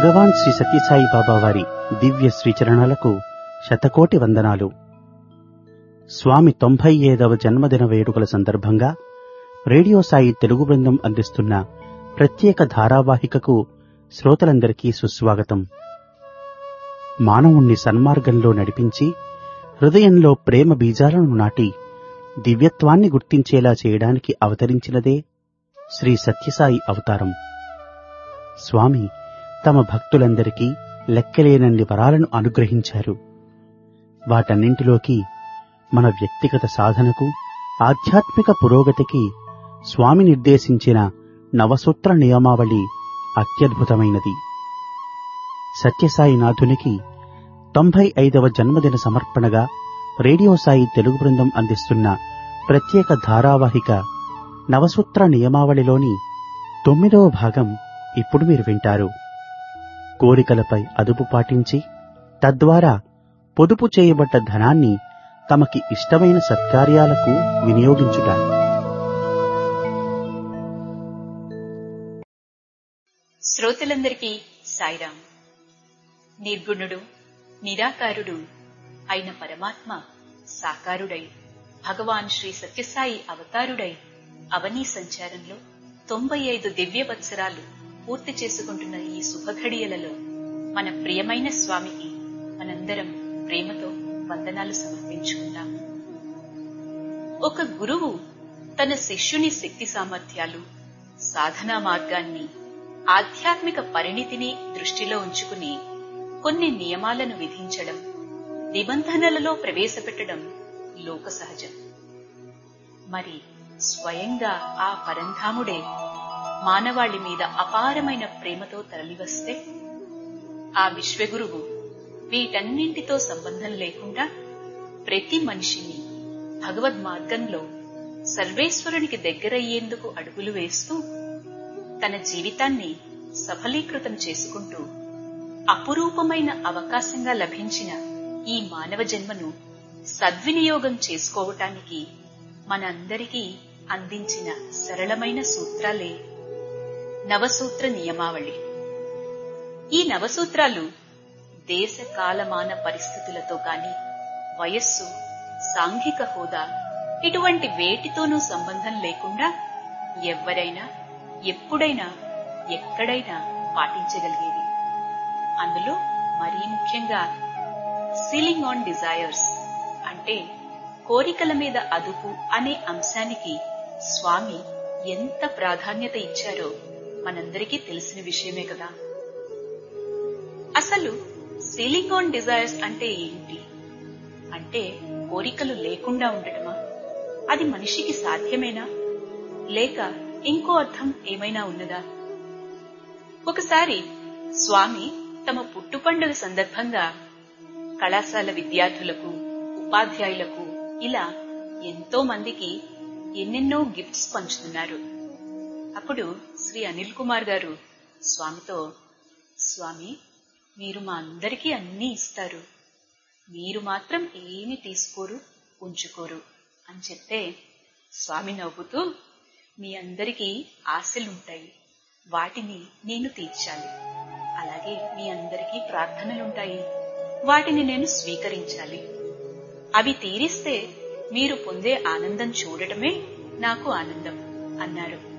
భగవాన్ శ్రీ సత్యసాయి బాబా వారి దివ్య శ్రీచరణాలకు శతకోటి వందనాలు స్వామి తొంభై ఐదవ జన్మదిన వేడుకల సందర్భంగా రేడియో సాయి తెలుగు బృందం అందిస్తున్న ప్రత్యేక ధారావాహికకు శ్రోతలందరికీ సుస్వాగతం మానవుణ్ణి సన్మార్గంలో నడిపించి హృదయంలో ప్రేమ బీజాలను నాటి దివ్యత్వాన్ని గుర్తించేలా చేయడానికి అవతరించినదే శ్రీ సత్యసాయి అవతారం స్వామి తమ భక్తులందరికీ లెక్కలేనన్ని వరాలను అనుగ్రహించారు వాటన్నింటిలోకి మన వ్యక్తిగత సాధనకు ఆధ్యాత్మిక పురోగతికి స్వామి నిర్దేశించిన నవసూత్ర నియమావళి అత్యద్భుతమైనది సత్యసాయినాథునికి తొంభై ఐదవ జన్మదిన సమర్పణగా రేడియో సాయి తెలుగు బృందం అందిస్తున్న ప్రత్యేక ధారావాహిక నవసూత్ర నియమావళిలోని తొమ్మిదవ భాగం ఇప్పుడు మీరు వింటారు కోరికలపై అదుపు పాటించి తద్వారా పొదుపు చేయబడ్డ ధనాన్ని తమకి ఇష్టమైన సత్కార్యాలకు వినియోగించుట శ్రోతలందరికీ సాయిరాం నిర్గుణుడు నిరాకారుడు అయిన పరమాత్మ సాకారుడై భగవాన్ శ్రీ సత్యసాయి అవతారుడై అవనీ సంచారంలో తొంభై ఐదు దివ్య వత్సరాలు పూర్తి చేసుకుంటున్న ఈ శుభఘడియలలో మన ప్రియమైన స్వామికి మనందరం ప్రేమతో వందనాలు సమర్పించుకుందాం ఒక గురువు తన శిష్యుని శక్తి సామర్థ్యాలు సాధనా మార్గాన్ని ఆధ్యాత్మిక పరిణితిని దృష్టిలో ఉంచుకుని కొన్ని నియమాలను విధించడం నిబంధనలలో ప్రవేశపెట్టడం లోక సహజం మరి స్వయంగా ఆ పరంధాముడే మానవాళి మీద అపారమైన ప్రేమతో తరలివస్తే ఆ విశ్వగురువు వీటన్నింటితో సంబంధం లేకుండా ప్రతి మనిషిని భగవద్ మార్గంలో సర్వేశ్వరునికి దగ్గరయ్యేందుకు అడుగులు వేస్తూ తన జీవితాన్ని సఫలీకృతం చేసుకుంటూ అపురూపమైన అవకాశంగా లభించిన ఈ మానవ జన్మను సద్వినియోగం చేసుకోవటానికి మనందరికీ అందించిన సరళమైన సూత్రాలే నవసూత్ర నియమావళి ఈ నవసూత్రాలు దేశ కాలమాన పరిస్థితులతో గాని వయస్సు సాంఘిక హోదా ఇటువంటి వేటితోనూ సంబంధం లేకుండా ఎవ్వరైనా ఎప్పుడైనా ఎక్కడైనా పాటించగలిగేది అందులో మరీ ముఖ్యంగా సీలింగ్ ఆన్ డిజైర్స్ అంటే కోరికల మీద అదుపు అనే అంశానికి స్వామి ఎంత ప్రాధాన్యత ఇచ్చారో మనందరికీ తెలిసిన విషయమే కదా అసలు సీలింగ్ ఆన్ డిజైర్స్ అంటే ఏంటి అంటే కోరికలు లేకుండా ఉండటమా అది మనిషికి సాధ్యమేనా లేక ఇంకో అర్థం ఏమైనా ఉన్నదా ఒకసారి స్వామి తమ పుట్టు పండుగ సందర్భంగా కళాశాల విద్యార్థులకు ఉపాధ్యాయులకు ఇలా ఎంతో మందికి ఎన్నెన్నో గిఫ్ట్స్ పంచుతున్నారు అప్పుడు శ్రీ అనిల్ కుమార్ గారు స్వామితో స్వామి మీరు మా అందరికీ అన్నీ ఇస్తారు మీరు మాత్రం ఏమి తీసుకోరు ఉంచుకోరు అని చెప్తే స్వామి నవ్వుతూ మీ అందరికీ ఆశలుంటాయి వాటిని నేను తీర్చాలి అలాగే మీ అందరికీ ప్రార్థనలుంటాయి వాటిని నేను స్వీకరించాలి అవి తీరిస్తే మీరు పొందే ఆనందం చూడటమే నాకు ఆనందం అన్నారు